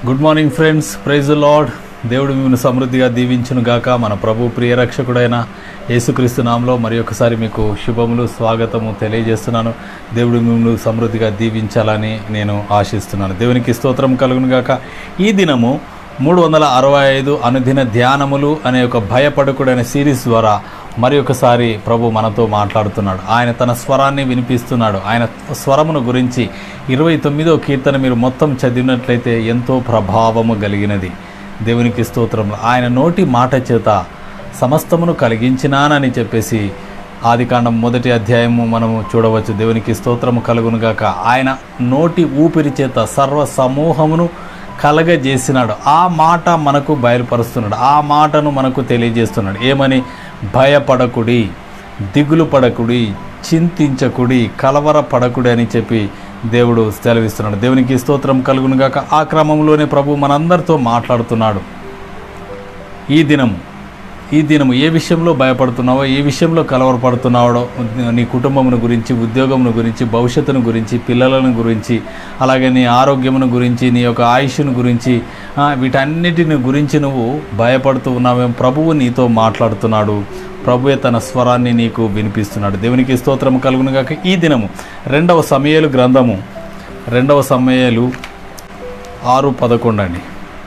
good morning friends praise Lord దేవుడు మిమ్మల్ని సమృద్ధిగా దీవించును గాక మన ప్రభు ప్రియ రక్షకుడైన యేసుక్రీస్తు నామంలో మరి ఒకసారి మీకు శుభములు స్వాగతము తెలియజేస్తున్నాను దేవుడు మిమ్మల్ని సమృద్ధిగా దీవించాలని నేను ఆశిస్తున్నాను దేవునికి స్తోత్రం కలుగును గాక ఈ దినము మూడు వందల అరవై ఐదు అనుదిన ధ్యానములు అనే ఒక భయపడకుడైన సిరీస్ ద్వారా మరి ఒకసారి ప్రభు మనతో మాట్లాడుతున్నాడు ఆయన తన స్వరాన్ని వినిపిస్తున్నాడు ఆయన స్వరమును గురించి ఇరవై తొమ్మిదో కీర్తన మీరు మొత్తం చదివినట్లయితే ఎంతో ప్రభావము కలిగినది దేవునికి స్తోత్రం ఆయన నోటి మాట చేత సమస్తమును కలిగించినానని చెప్పేసి ఆదికాండం మొదటి అధ్యాయము మనము చూడవచ్చు దేవునికి స్తోత్రము కలుగునుగాక ఆయన నోటి ఊపిరి చేత సర్వ సమూహమును కలగజేసినాడు ఆ మాట మనకు బయలుపరుస్తున్నాడు ఆ మాటను మనకు తెలియజేస్తున్నాడు ఏమని భయపడకుడి దిగులు పడకుడి చింతించకుడి కలవర పడకుడి అని చెప్పి దేవుడు సెలవిస్తున్నాడు దేవునికి స్తోత్రం కలుగునుగాక ఆ క్రమంలోనే ప్రభు మనందరితో మాట్లాడుతున్నాడు ఈ దినము ఈ దినము ఏ విషయంలో భయపడుతున్నావో ఏ విషయంలో కలవరపడుతున్నావో నీ కుటుంబమును గురించి ఉద్యోగమును గురించి భవిష్యత్తును గురించి పిల్లలను గురించి అలాగే నీ ఆరోగ్యమును గురించి నీ యొక్క ఆయుష్ను గురించి ఆ, వీటన్నిటిని గురించి నువ్వు భయపడుతూ ఉన్నావేమో ప్రభువు నీతో మాట్లాడుతున్నాడు ప్రభువే తన స్వరాన్ని నీకు వినిపిస్తున్నాడు దేవునికి స్తోత్రం కలుగునుగాక ఈ దినము రెండవ సమయాలు గ్రంథము రెండవ సమయాలు ఆరు పదకొండు అండి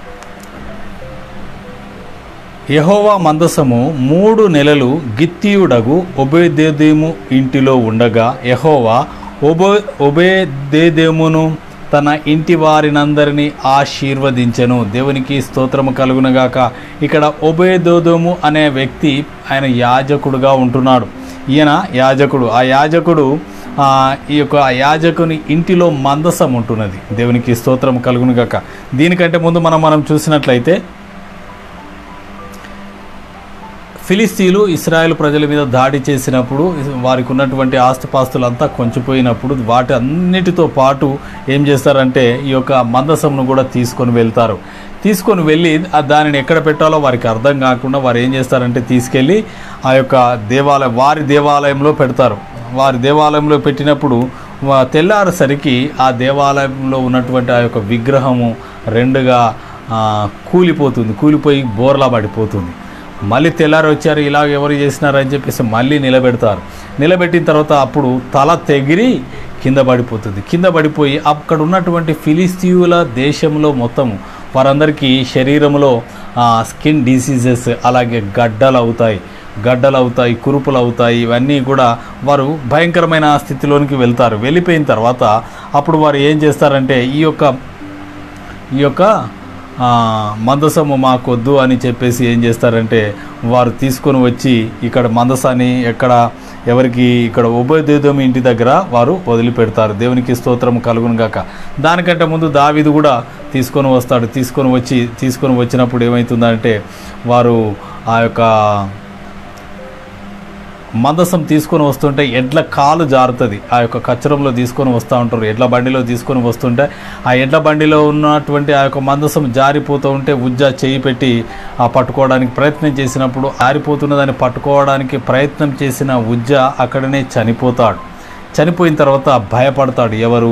యహోవా మందసము మూడు నెలలు గిత్తీయుడగు ఒబేదేదేము ఇంటిలో ఉండగా యహోవా ఒబే ఒబేదేదేమును తన ఇంటి వారినందరినీ ఆశీర్వదించెను దేవునికి స్తోత్రము కలుగునగాక ఇక్కడ ఒబేదోదోము అనే వ్యక్తి ఆయన యాజకుడుగా ఉంటున్నాడు ఈయన యాజకుడు ఆ యాజకుడు ఆ, ఈ యొక్క యాజకుని ఇంటిలో మందసం ఉంటున్నది దేవునికి స్తోత్రం కలుగునుగాక దీనికంటే ముందు మనం మనం చూసినట్లయితే ఫిలిస్తీన్లు ఇస్రాయేల్ ప్రజల మీద దాడి చేసినప్పుడు వారికి ఉన్నటువంటి ఆస్తిపాస్తులంతా కొంచిపోయినప్పుడు వాటి అన్నిటితో పాటు ఏం చేస్తారంటే ఈ యొక్క మందసంను కూడా తీసుకొని వెళ్తారు తీసుకొని వెళ్ళి ఆ దానిని ఎక్కడ పెట్టాలో వారికి అర్థం కాకుండా వారు ఏం చేస్తారంటే తీసుకెళ్ళి ఆ యొక్క దేవాలయం వారి దేవాలయంలో పెడతారు వారి దేవాలయంలో పెట్టినప్పుడు వా- తెల్లారేసరికి ఆ దేవాలయంలో ఉన్నటువంటి ఆ యొక్క విగ్రహము రెండుగా ఆ, కూలిపోతుంది కూలిపోయి బోర్లా పడిపోతుంది మళ్ళీ తెల్లారి వచ్చారు ఇలాగ ఎవరు చేసినారని చెప్పేసి మళ్ళీ నిలబెడతారు నిలబెట్టిన తర్వాత అప్పుడు తల తెగిరి కింద పడిపోతుంది కింద పడిపోయి అక్కడ ఉన్నటువంటి ఫిలిస్తీయుల దేశంలో మొత్తం వారందరికీ శరీరంలో స్కిన్ డిసీజెస్ అలాగే గడ్డలు అవుతాయి గడ్డలు అవుతాయి కురుపులు అవుతాయి ఇవన్నీ కూడా వారు భయంకరమైన స్థితిలోనికి వెళ్తారు వెళ్ళిపోయిన తర్వాత అప్పుడు వారు ఏం చేస్తారంటే ఈ యొక్క ఈ యొక్క ఆ, మందసము మాకొద్దు అని చెప్పేసి ఏం చేస్తారంటే వారు తీసుకొని వచ్చి ఇక్కడ మందసాన్ని ఎక్కడ ఎవరికి ఇక్కడ ఉభయదేదోమి ఇంటి దగ్గర వారు వదిలిపెడతారు దేవునికి స్తోత్రం కలుగును గాక దానికంటే ముందు దావీదు కూడా తీసుకొని వస్తాడు తీసుకొని వచ్చి తీసుకొని వచ్చినప్పుడు ఏమవుతుందంటే వారు ఆ యొక్క మందసం తీసుకొని వస్తుంటే ఎడ్ల కాలు జారుతుంది ఆ యొక్క కచ్చరంలో తీసుకొని వస్తూ ఉంటారు ఎడ్ల బండిలో తీసుకొని వస్తుంటే ఆ ఎడ్ల బండిలో ఉన్నటువంటి ఆ యొక్క మందసం జారిపోతూ ఉంటే ఉజ్జ చేయి పెట్టి ఆ పట్టుకోవడానికి ప్రయత్నం చేసినప్పుడు ఆరిపోతున్న దాన్ని పట్టుకోవడానికి ప్రయత్నం చేసిన ఉజ్జ అక్కడనే చనిపోతాడు చనిపోయిన తర్వాత భయపడతాడు ఎవరు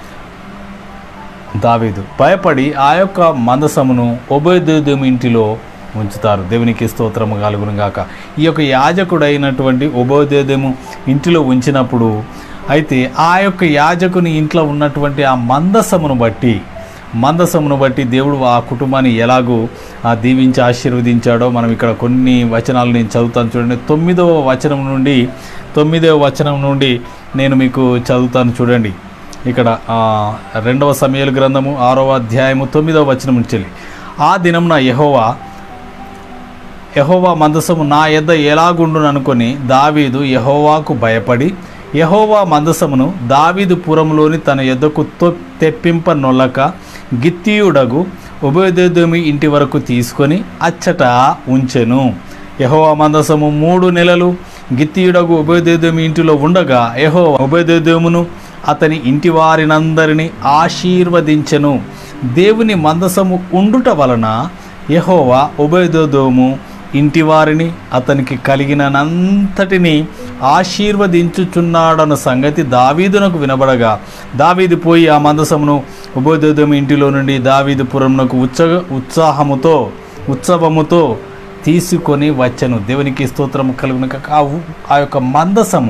దావీదు భయపడి ఆ యొక్క మందసమును ఒబేదేదం ఇంటిలో ఉంచుతారు దేవునికి స్తోత్రము కలుగును గాక ఈ యొక్క యాజకుడైనటువంటి ఒబోదేదము ఇంటిలో ఉంచినప్పుడు అయితే ఆ యొక్క యాజకుని ఇంట్లో ఉన్నటువంటి ఆ మందసమును బట్టి మందసమును బట్టి దేవుడు ఆ కుటుంబాన్ని ఎలాగూ ఆ దీవించి ఆశీర్వదించాడో మనం ఇక్కడ కొన్ని వచనాలు నేను చదువుతాను చూడండి తొమ్మిదవ వచనం నుండి తొమ్మిదవ వచనం నుండి నేను మీకు చదువుతాను చూడండి ఇక్కడ ఆ, రెండవ సమయాల గ్రంథము ఆరవ అధ్యాయము తొమ్మిదవ వచనం నుంచి ఆ దినమున యెహోవా యహోవా మందసము నా యొద్ద ఎలాగుండును అనుకొని దావీదు యహోవాకు భయపడి యహోవా మందసమును దావీదు పురంలోని తన యొద్దకు తొ తెప్పింప నొల్లక గిత్తీయుడగు ఉభయదేదోమి ఇంటి వరకు తీసుకొని అచ్చట ఉంచెను యహోవా మందసము మూడు నెలలు గిత్తీయుడగు ఉభయదేదోమి ఇంటిలో ఉండగా యహో ఉభయదేదోమును అతని ఇంటి వారినందరినీ ఆశీర్వదించెను దేవుని మందసము ఉండుట వలన యహోవా ఉభయదోదోము ఇంటి వారిని అతనికి కలిగినంతటిని ఆశీర్వదించుచున్నాడన్న సంగతి దావీదునకు వినబడగా దావీదు పోయి ఆ మందసమును ఉభయదేదం ఇంటిలో నుండి దావీదు పురంనకు ఉత్స ఉత్సాహముతో ఉత్సవముతో తీసుకొని వచ్చను దేవునికి స్తోత్రము కలుగున ఆ ఉ- ఆ యొక్క మందసము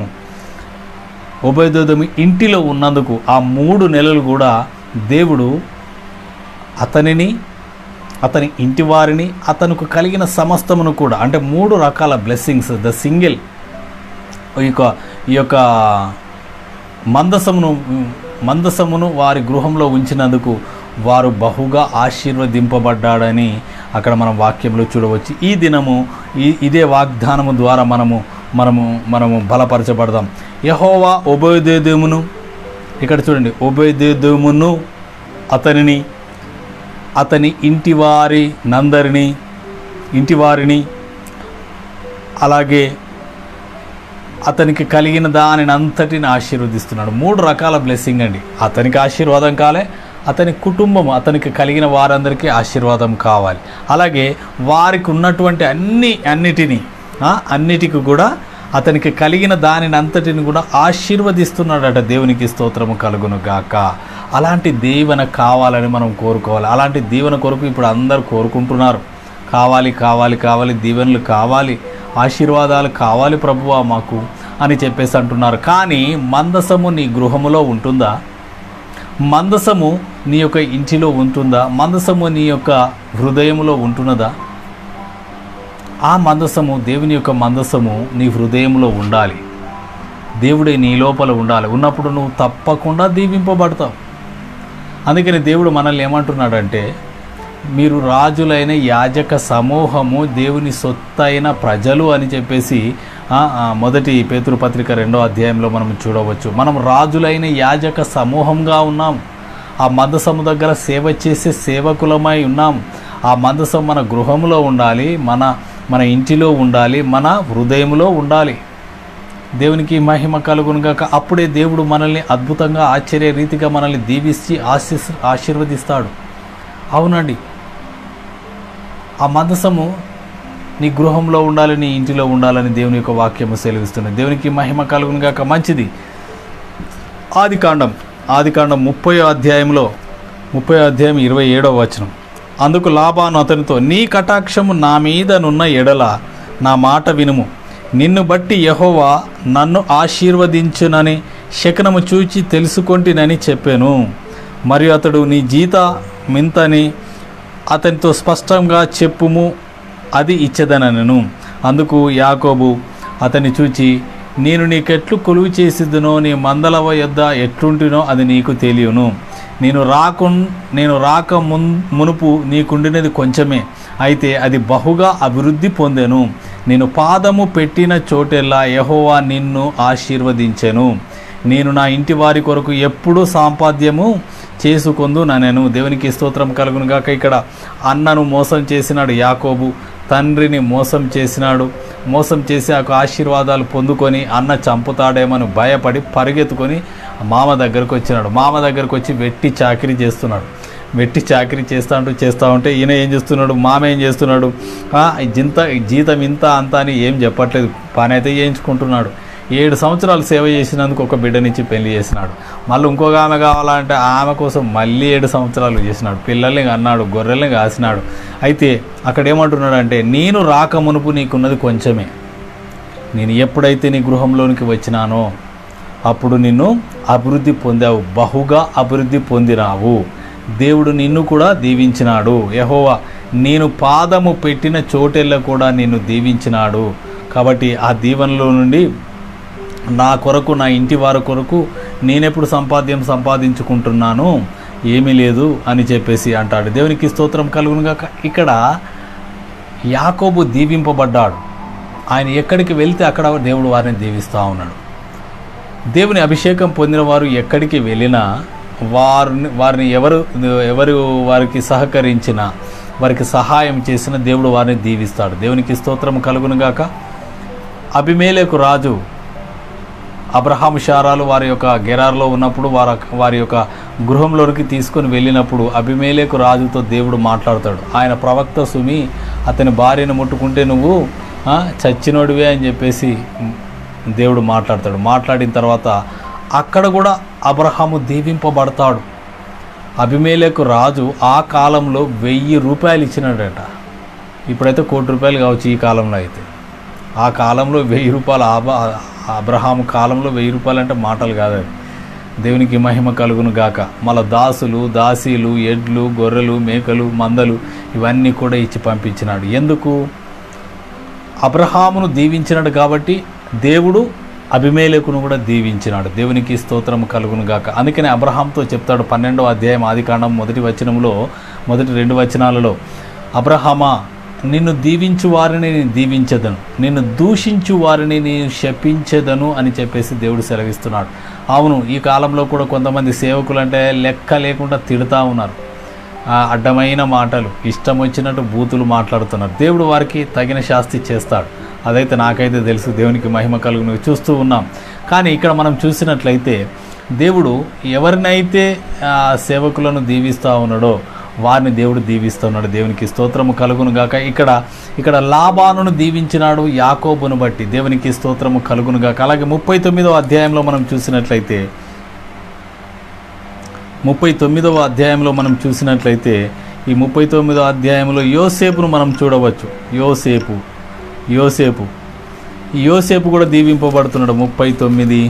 ఉభయదేదము ఇంటిలో ఉన్నందుకు ఆ మూడు నెలలు కూడా దేవుడు అతనిని అతని ఇంటి వారిని అతనికి కలిగిన సమస్తమును కూడా అంటే మూడు రకాల బ్లెస్సింగ్స్ ద సింగిల్ ఈ యొక్క ఈ యొక్క మందసమును మందసమును వారి గృహంలో ఉంచినందుకు వారు బహుగా ఆశీర్వదింపబడ్డాడని అక్కడ మనం వాక్యంలో చూడవచ్చు ఈ దినము ఈ ఇదే వాగ్దానము ద్వారా మనము మనము మనము బలపరచబడదాం యహోవా ఉభయదేదేమును ఇక్కడ చూడండి ఉభయదేదేమును అతనిని అతని ఇంటి వారి నందరిని ఇంటి వారిని అలాగే అతనికి కలిగిన దానిని అంతటిని ఆశీర్వదిస్తున్నాడు మూడు రకాల బ్లెస్సింగ్ అండి అతనికి ఆశీర్వాదం కాలే అతని కుటుంబం అతనికి కలిగిన వారందరికీ ఆశీర్వాదం కావాలి అలాగే వారికి ఉన్నటువంటి అన్ని అన్నిటినీ ఆ, అన్నిటికి కూడా అతనికి కలిగిన దానిని అంతటిని కూడా ఆశీర్వదిస్తున్నాడట దేవునికి స్తోత్రము కలుగును గాక అలాంటి దీవెన కావాలని మనం కోరుకోవాలి అలాంటి దీవెన కొరకు ఇప్పుడు అందరు కోరుకుంటున్నారు కావాలి కావాలి కావాలి దీవెనలు కావాలి ఆశీర్వాదాలు కావాలి ప్రభువా మాకు అని చెప్పేసి అంటున్నారు కానీ మందసము నీ గృహములో ఉంటుందా మందసము నీ యొక్క ఇంటిలో ఉంటుందా మందసము నీ యొక్క హృదయములో ఉంటున్నదా ఆ మందసము దేవుని యొక్క మందసము నీ హృదయంలో ఉండాలి దేవుడే నీ లోపల ఉండాలి ఉన్నప్పుడు నువ్వు తప్పకుండా దీవింపబడతావు అందుకని దేవుడు మనల్ని ఏమంటున్నాడంటే మీరు రాజులైన యాజక సమూహము దేవుని సొత్తైన ప్రజలు అని చెప్పేసి ఆ, ఆ, మొదటి పేతురు పత్రిక రెండో అధ్యాయంలో మనం చూడవచ్చు మనం రాజులైన యాజక సమూహంగా ఉన్నాం ఆ మందసము దగ్గర సేవ చేసే సేవకులమై ఉన్నాం ఆ మందసం మన గృహంలో ఉండాలి మన మన ఇంటిలో ఉండాలి మన హృదయంలో ఉండాలి దేవునికి మహిమ కలుగునుగాక అప్పుడే దేవుడు మనల్ని అద్భుతంగా ఆశ్చర్య రీతిగా మనల్ని దీవించి ఆశీస్ ఆశీర్వదిస్తాడు అవునండి ఆ మందసము నీ గృహంలో ఉండాలి నీ ఇంటిలో ఉండాలని దేవుని యొక్క వాక్యము సెలవిస్తుంది దేవునికి మహిమ కలుగునుగాక మంచిది ఆది కాండం ఆది కాండం ముప్పై అధ్యాయంలో ముప్పై అధ్యాయం ఇరవై ఏడవ వచనం అందుకు లాభాను అతనితో నీ కటాక్షము నా మీదనున్న ఎడల నా మాట వినుము నిన్ను బట్టి యహోవా నన్ను ఆశీర్వదించునని శకనము చూచి తెలుసుకొంటినని చెప్పాను మరియు అతడు నీ జీత మింతని అతనితో స్పష్టంగా చెప్పుము అది ఇచ్చేదనను అందుకు యాకోబు అతన్ని చూచి నేను నీకెట్లు కొలువు చేసిద్దునో నీ మందలవ యొద్ద ఎట్లుంటినో అది నీకు తెలియను నేను రాకు నేను రాక మున్ మునుపు నీకుండినది కొంచెమే అయితే అది బహుగా అభివృద్ధి పొందెను నేను పాదము పెట్టిన చోటెల్లా యహోవా నిన్ను ఆశీర్వదించెను నేను నా ఇంటి వారి కొరకు ఎప్పుడూ సాంపాద్యము చేసుకొందు నేను దేవునికి స్తోత్రం కలుగును గాక ఇక్కడ అన్నను మోసం చేసినాడు యాకోబు తండ్రిని మోసం చేసినాడు మోసం చేసి ఆ ఆశీర్వాదాలు పొందుకొని అన్న చంపుతాడేమని భయపడి పరిగెత్తుకొని మామ దగ్గరకు వచ్చినాడు మామ దగ్గరకు వచ్చి వెట్టి చాకిరీ చేస్తున్నాడు వెట్టి చాకరీ చేస్తా అంటూ చేస్తూ ఉంటే ఈయన ఏం చేస్తున్నాడు మామ ఏం చేస్తున్నాడు "ఆ, ఈ జింత ఈ జీతం ఇంత అంత అని ఏం చెప్పట్లేదు పని అయితే చేయించుకుంటున్నాడు ఏడు సంవత్సరాలు సేవ చేసినందుకు ఒక బిడ్డనిచ్చి పెళ్లి చేసినాడు మళ్ళీ ఇంకొక ఆమె కావాలంటే ఆమె కోసం మళ్ళీ ఏడు సంవత్సరాలు చేసినాడు పిల్లల్ని అన్నాడు గొర్రెల్ని కాసినాడు అయితే అక్కడ ఏమంటున్నాడు అంటే నేను రాక మునుపు నీకున్నది కొంచెమే నేను ఎప్పుడైతే నీ గృహంలోనికి వచ్చినానో అప్పుడు నిన్ను అభివృద్ధి పొందావు బహుగా అభివృద్ధి పొందినావు దేవుడు నిన్ను కూడా దీవించినాడు యహోవా నేను పాదము పెట్టిన చోటెల్ల కూడా నిన్ను దీవించినాడు కాబట్టి ఆ దీవెనలో నుండి నా కొరకు నా ఇంటి వారి కొరకు నేనెప్పుడు సంపాద్యం సంపాదించుకుంటున్నాను ఏమీ లేదు అని చెప్పేసి అంటాడు దేవునికి స్తోత్రం కలుగునుగాక ఇక్కడ యాకోబు దీవింపబడ్డాడు ఆయన ఎక్కడికి వెళ్తే అక్కడ దేవుడు వారిని దీవిస్తూ ఉన్నాడు దేవుని అభిషేకం పొందిన వారు ఎక్కడికి వెళ్ళినా వారిని వారిని ఎవరు ఎవరు వారికి సహకరించిన వారికి సహాయం చేసిన దేవుడు వారిని దీవిస్తాడు దేవునికి స్తోత్రం కలుగునుగాక అభిమేలకు రాజు అబ్రహాం షారాలు వారి యొక్క గెరార్లో ఉన్నప్పుడు వారి వారి యొక్క గృహంలోనికి తీసుకొని వెళ్ళినప్పుడు అభిమేలేకు రాజుతో దేవుడు మాట్లాడతాడు ఆయన ప్రవక్త సుమి అతని భార్యను ముట్టుకుంటే నువ్వు ఆ, చచ్చినోడివే అని చెప్పేసి దేవుడు మాట్లాడతాడు మాట్లాడిన తర్వాత అక్కడ కూడా అబ్రహాము దీవింపబడతాడు అభిమేలకు రాజు ఆ కాలంలో వెయ్యి రూపాయలు ఇచ్చినాడట ఇప్పుడైతే కోటి రూపాయలు కావచ్చు ఈ కాలంలో అయితే ఆ కాలంలో వెయ్యి రూపాయలు ఆబ అబ్రహాము కాలంలో వెయ్యి రూపాయలు అంటే మాటలు కాదు అది దేవునికి మహిమ కలుగును గాక మళ్ళా దాసులు దాసీలు ఎడ్లు గొర్రెలు మేకలు మందలు ఇవన్నీ కూడా ఇచ్చి పంపించినాడు ఎందుకు అబ్రహామును దీవించినాడు కాబట్టి దేవుడు అభిమేలకును కూడా దీవించినాడు దేవునికి స్తోత్రం కలుగును గాక అందుకని అబ్రహాంతో చెప్తాడు పన్నెండవ అధ్యాయం ఆదికాండం మొదటి వచనంలో మొదటి రెండు వచనాలలో అబ్రహామా నిన్ను దీవించు వారిని నేను దీవించదను నిన్ను దూషించు వారిని నేను శపించదను అని చెప్పేసి దేవుడు సెలవిస్తున్నాడు అవును ఈ కాలంలో కూడా కొంతమంది సేవకులు అంటే లెక్క లేకుండా తిడుతూ ఉన్నారు ఆ అడ్డమైన మాటలు ఇష్టం వచ్చినట్టు బూతులు మాట్లాడుతున్నారు దేవుడు వారికి తగిన శాస్తి చేస్తాడు అదైతే నాకైతే తెలుసు దేవునికి మహిమ కలుగును చూస్తూ ఉన్నాం కానీ ఇక్కడ మనం చూసినట్లయితే దేవుడు ఎవరినైతే ఆ, సేవకులను దీవిస్తూ ఉన్నాడో వారిని దేవుడు దీవిస్తూ ఉన్నాడు దేవునికి స్తోత్రము కలుగును గాక ఇక్కడ ఇక్కడ లాభానును దీవించినాడు యాకోబును బట్టి దేవునికి స్తోత్రము కలుగును గాక అలాగే ముప్పై తొమ్మిదవ అధ్యాయంలో మనం చూసినట్లయితే ముప్పై తొమ్మిదవ అధ్యాయంలో మనం చూసినట్లయితే ఈ ముప్పై తొమ్మిదవ అధ్యాయంలో యోసేపును మనం చూడవచ్చు యోసేపు యోసేపు ఈ యోసేపు కూడా దీవింపబడుతున్నాడు ముప్పై తొమ్మిది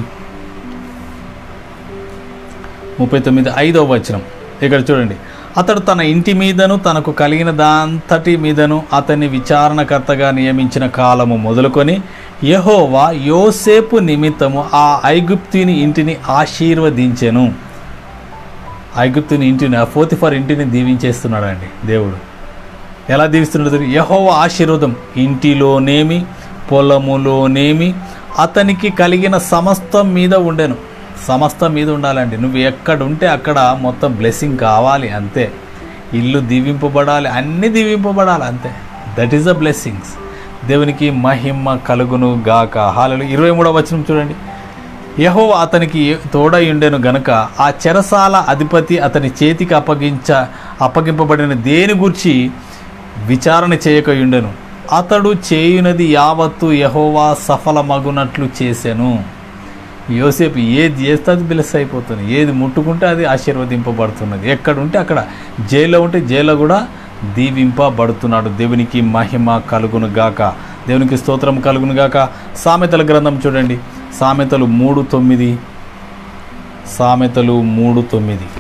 ముప్పై తొమ్మిది ఐదవ వచనం ఇక్కడ చూడండి అతడు తన ఇంటి మీదను తనకు కలిగిన దాంతటి మీదను అతన్ని విచారణకర్తగా నియమించిన కాలము మొదలుకొని యెహోవా యోసేపు నిమిత్తము ఆ ఐగుప్తుని ఇంటిని ఆశీర్వదించెను ఐగుప్తుని ఇంటిని ఆ ఫోతిఫర్ ఇంటిని దీవించేస్తున్నాడండి దేవుడు ఎలా దీవిస్తున్నాడు యహోవ ఆశీర్వాదం ఇంటిలోనేమి పొలములోనేమి అతనికి కలిగిన సమస్తం మీద ఉండెను సమస్తం మీద ఉండాలండి నువ్వు ఎక్కడ ఉంటే అక్కడ మొత్తం బ్లెస్సింగ్ కావాలి అంతే ఇల్లు దీవింపబడాలి అన్నీ దీవింపబడాలి అంతే దట్ ఈస్ ద బ్లెస్సింగ్స్ దేవునికి మహిమ కలుగును గాక హాలలు ఇరవై మూడవ వచనం చూడండి యహో అతనికి తోడై ఉండెను గనుక ఆ చెరసాల అధిపతి అతని చేతికి అప్పగించ అప్పగింపబడిన దేని గురించి విచారణ చేయక ఉండెను అతడు చేయునది యావత్తు యహోవా సఫలమగునట్లు చేసెను యోసేపు ఏది చేస్తే అది బిలస్ అయిపోతుంది ఏది ముట్టుకుంటే అది ఆశీర్వదింపబడుతున్నది ఎక్కడ ఉంటే అక్కడ జైల్లో ఉంటే జైల్లో కూడా దీవింపబడుతున్నాడు దేవునికి మహిమ కలుగును గాక దేవునికి స్తోత్రం కలుగును గాక సామెతల గ్రంథం చూడండి సామెతలు మూడు తొమ్మిది సామెతలు మూడు తొమ్మిది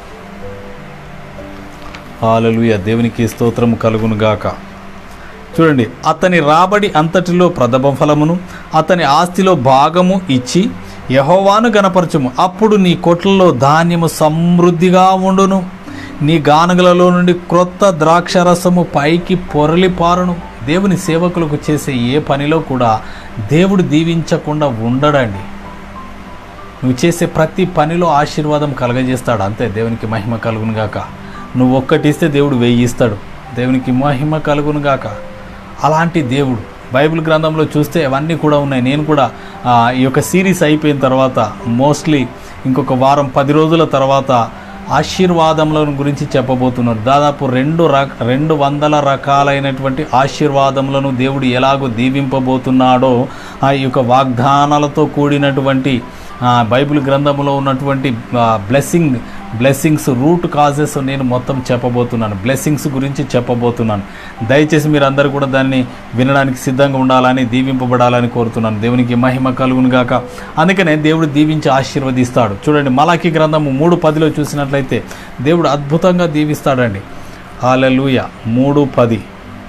హాలలుయ దేవునికి స్తోత్రం కలుగును గాక చూడండి అతని రాబడి అంతటిలో ప్రథమ ఫలమును అతని ఆస్తిలో భాగము ఇచ్చి యహోవాను గనపరచుము అప్పుడు నీ కొట్లలో ధాన్యము సమృద్ధిగా ఉండును నీ గానగలలో నుండి క్రొత్త ద్రాక్షరసము పైకి పొరలి పారును దేవుని సేవకులకు చేసే ఏ పనిలో కూడా దేవుడు దీవించకుండా ఉండడండి నువ్వు చేసే ప్రతి పనిలో ఆశీర్వాదం కలగజేస్తాడు అంతే దేవునికి మహిమ కలుగును గాక నువ్వు ఒక్కటి ఇస్తే దేవుడు వెయ్యి ఇస్తాడు దేవునికి మహిమ కలుగును గాక అలాంటి దేవుడు బైబిల్ గ్రంథంలో చూస్తే అవన్నీ కూడా ఉన్నాయి నేను కూడా ఆ, ఈ యొక్క సిరీస్ అయిపోయిన తర్వాత మోస్ట్లీ ఇంకొక వారం పది రోజుల తర్వాత ఆశీర్వాదముల గురించి చెప్పబోతున్నారు దాదాపు రెండు రక రెండు వందల రకాలైనటువంటి ఆశీర్వాదములను దేవుడు ఎలాగో దీవింపబోతున్నాడో ఆ యొక్క వాగ్దానాలతో కూడినటువంటి ఆ, బైబిల్ గ్రంథంలో ఉన్నటువంటి బ్లెస్సింగ్ బ్లెస్సింగ్స్ రూట్ కాజెస్ నేను మొత్తం చెప్పబోతున్నాను బ్లెస్సింగ్స్ గురించి చెప్పబోతున్నాను దయచేసి మీరు అందరూ కూడా దాన్ని వినడానికి సిద్ధంగా ఉండాలని దీవింపబడాలని కోరుతున్నాను దేవునికి మహిమ కలుగును గాక అందుకనే దేవుడు దీవించి ఆశీర్వదిస్తాడు చూడండి మలాకి గ్రంథము మూడు పదిలో చూసినట్లయితే దేవుడు అద్భుతంగా దీవిస్తాడండి హాలెలూయ మూడు పది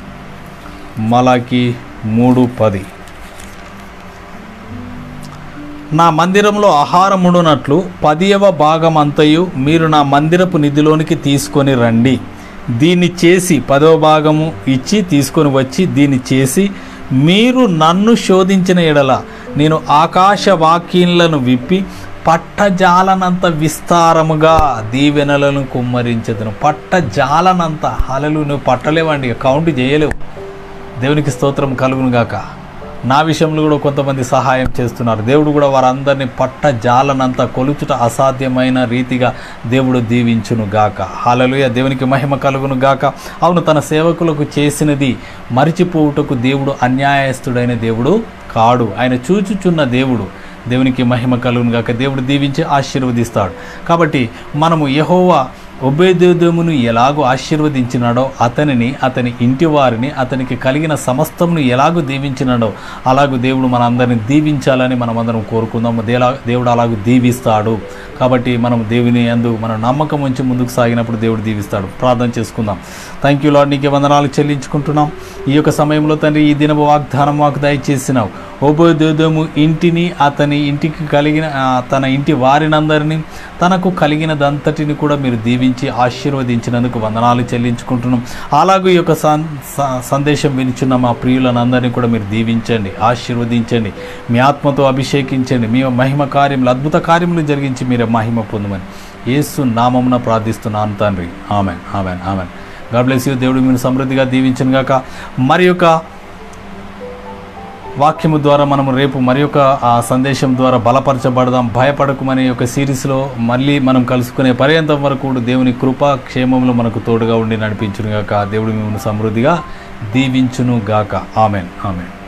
మలాకి మూడు పది నా మందిరంలో ఆహారముండునట్లు పదియవ భాగమంతయు మీరు నా మందిరపు నిధిలోనికి తీసుకొని రండి దీన్ని చేసి పదవ భాగము ఇచ్చి తీసుకొని వచ్చి దీన్ని చేసి మీరు నన్ను శోధించిన ఎడల నేను ఆకాశ వాక్యలను విప్పి పట్టజాలనంత విస్తారముగా దీవెనలను కుమ్మరించదును పట్టజాలనంత హలలు నువ్వు పట్టలేవండి కౌంట్ చేయలేవు దేవునికి స్తోత్రం కలుగును గాక నా విషయంలో కూడా కొంతమంది సహాయం చేస్తున్నారు దేవుడు కూడా వారందరినీ పట్ట జాలనంత కొలుచుట అసాధ్యమైన రీతిగా దేవుడు దీవించును గాక హాలలుయ దేవునికి మహిమ కలుగును గాక అవును తన సేవకులకు చేసినది మరిచిపోవుటకు దేవుడు అన్యాయస్తుడైన దేవుడు కాడు ఆయన చూచుచున్న దేవుడు దేవునికి మహిమ కలుగును గాక దేవుడు దీవించి ఆశీర్వదిస్తాడు కాబట్టి మనము యహోవా ఒబేదేదోమును ఎలాగో ఆశీర్వదించినాడో అతనిని అతని ఇంటి వారిని అతనికి కలిగిన సమస్తమును ఎలాగో దీవించినాడో అలాగూ దేవుడు మన అందరిని దీవించాలని మనం అందరం కోరుకుందాం దేలా దేవుడు అలాగూ దీవిస్తాడు కాబట్టి మనం దేవుని అందు మన నమ్మకం ఉంచి ముందుకు సాగినప్పుడు దేవుడు దీవిస్తాడు ప్రార్థన చేసుకుందాం థ్యాంక్ యూ లాడ్ నీకే వందనాలు చెల్లించుకుంటున్నాం ఈ యొక్క సమయంలో తండ్రి ఈ దిన వాగ్దానం మాకు దయచేసినావు ఓబోదేదోము ఇంటిని అతని ఇంటికి కలిగిన ఆ, తన ఇంటి వారినందరినీ తనకు కలిగినదంతటిని కూడా మీరు దీవించి ఆశీర్వదించినందుకు వందనాలు చెల్లించుకుంటున్నాం అలాగే ఈ యొక్క సం- స- సందేశం వినిచున్న మా ప్రియులనందరినీ కూడా మీరు దీవించండి ఆశీర్వదించండి మీ ఆత్మతో అభిషేకించండి మీ మహిమ కార్యములు అద్భుత కార్యములు జరిగించి మీరే మహిమ పొందమని యేసు నామమున ప్రార్థిస్తున్నాను తండ్రి amen amen amen God bless you దేవుడు మీరు సమృద్ధిగా దీవించను గాక మరి యొక్క వాక్యము ద్వారా మనము రేపు మరి యొక్క ఆ సందేశం ద్వారా బలపరచబడదాం భయపడకుమనే యొక్క సిరీస్లో మళ్ళీ మనం కలుసుకునే పర్యంతం వరకు కూడా దేవుని కృప క్షేమములు మనకు తోడుగా ఉండి నడిపించును గాక దేవుడు మిమ్మల్ని సమృద్ధిగా దీవించును గాక ఆమెన్ ఆమెన్